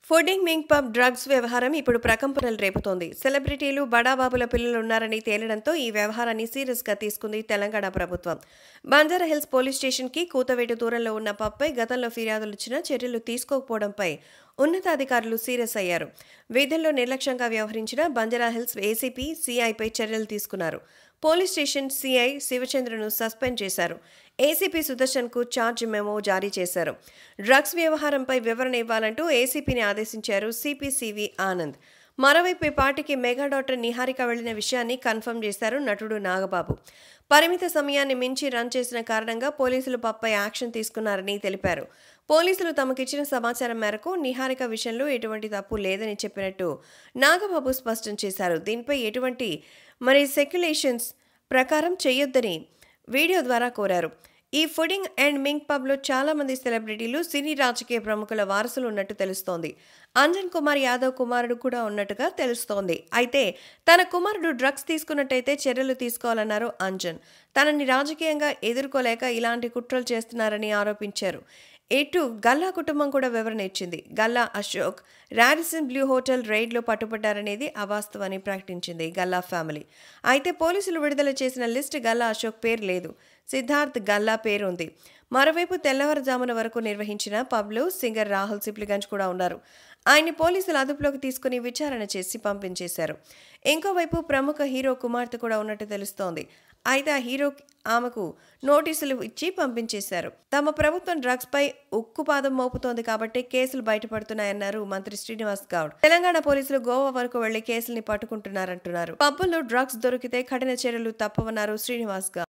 pudding Ming pub drugs వ్యవహారం ఇప్పుడు ప్రకంపనలు రేపుతోంది సెలబ్రిటీలు బడాబాబుల పిల్లలు ఉన్నారని తేలడంతో ఈ వ్యవహారాన్ని సీరియస్ గా తీసుకుంది తెలంగాణ ప్రభుత్వం బంజారా హిల్స్ పోలీస్ స్టేషన్ కి కూతవేటు దూరంలో ఉన్న పబ్పై గతంలో ఫిర్యాదులు ఇచ్చినా చర్యలు తీసుకోకపోవడంపై ఉన్నతాధికారులు సీరియస్ అయ్యారు విధుల్లో నిర్లక్ష్యంగా వ్యవహరించిన బంజారా హిల్స్ ఏసీపీ సీఐపై చర్యలు తీసుకున్నారు పోలీస్ స్టేషన్ సీఐ శివచంద్రను సస్పెండ్ చేశారు ఏసీపీ సుదర్శన్కు ఛార్జ్ మెమో జారీ చేశారు డ్రగ్స్ వ్యవహారంపై వివరణ ఇవ్వాలంటూ ఏసీపీని ఆదేశించారు సిపిసివి ఆనంద్ మరోవైపు ఈ పార్టీకి మెగా డాక్టర్ నిహారిక వెళ్లిన విషయాన్ని కన్ఫర్మ్ చేశారు నటుడు నాగబాబు పరిమిత సమయాన్ని మించి రన్ చేసిన కారణంగా పోలీసులు పప్పై యాక్షన్ తీసుకున్నారని తెలిపారు పోలీసులు తమకిచ్చిన సమాచారం మేరకు నిహారిక విషయంలో ఎటువంటి తప్పు లేదని చెప్పినట్టు నాగబాబు స్పష్టం చేశారు దీనిపై ఎటువంటి మరి సెక్యులేషన్స్ ప్రకారం చేయొద్దని వీడియో ద్వారా కోరారు ఈ ఫుడింగ్ అండ్ మింగ్ పబ్లో చాలా మంది సెలబ్రిటీలు సినీ రాజకీయ ప్రముఖుల వారసులు ఉన్నట్టు తెలుస్తోంది అంజన్ కుమార్ యాదవ్ కుమారుడు కూడా ఉన్నట్టుగా తెలుస్తోంది అయితే తన కుమారుడు డ్రగ్స్ తీసుకున్నట్టయితే చర్యలు తీసుకోవాలన్నారు అంజన్ తనని రాజకీయంగా ఎదుర్కోలేక ఇలాంటి కుట్రలు చేస్తున్నారని ఆరోపించారు ఇటు గల్లా కుటుంబం కూడా వివరణ ఇచ్చింది Galla Ashok Radisson Blu hotel రైడ్లో పట్టుబడ్డారనేది అవాస్తవని ప్రకటించింది గల్లా ఫ్యామిలీ అయితే పోలీసులు విడుదల చేసిన లిస్ట్ గల్లా అశోక్ పేరు లేదు సిద్ధార్థ్ గల్లా పేరు ఉంది మరోవైపు తెల్లవారుజామున వరకు నిర్వహించిన పబ్లో సింగర్ రాహుల్ సిప్లిగంజ్ కూడా ఉన్నారు ఆయన్ని పోలీసులు అదుపులోకి తీసుకుని విచారణ చేసి పంపించేశారు ఇంకోవైపు ప్రముఖ హీరో కుమార్తె కూడా ఉన్నట్టు తెలుస్తోంది అయితే ఆ హీరో ఆమెకు నోటీసులు ఇచ్చి పంపించేశారు తమ ప్రభుత్వం డ్రగ్స్ పై ఉక్కుపాదం మోపుతోంది కాబట్టి కేసులు బయటపడుతున్నాయన్నారు మంత్రి శ్రీనివాస్ గౌడ్ తెలంగాణ పోలీసులు గోవా వరకు వెళ్లి కేసుల్ని పట్టుకుంటున్నారంటున్నారు పబ్బుల్లో డ్రగ్స్ దొరికితే కఠిన చర్యలు తప్పవన్నారు శ్రీనివాస్ గౌడ్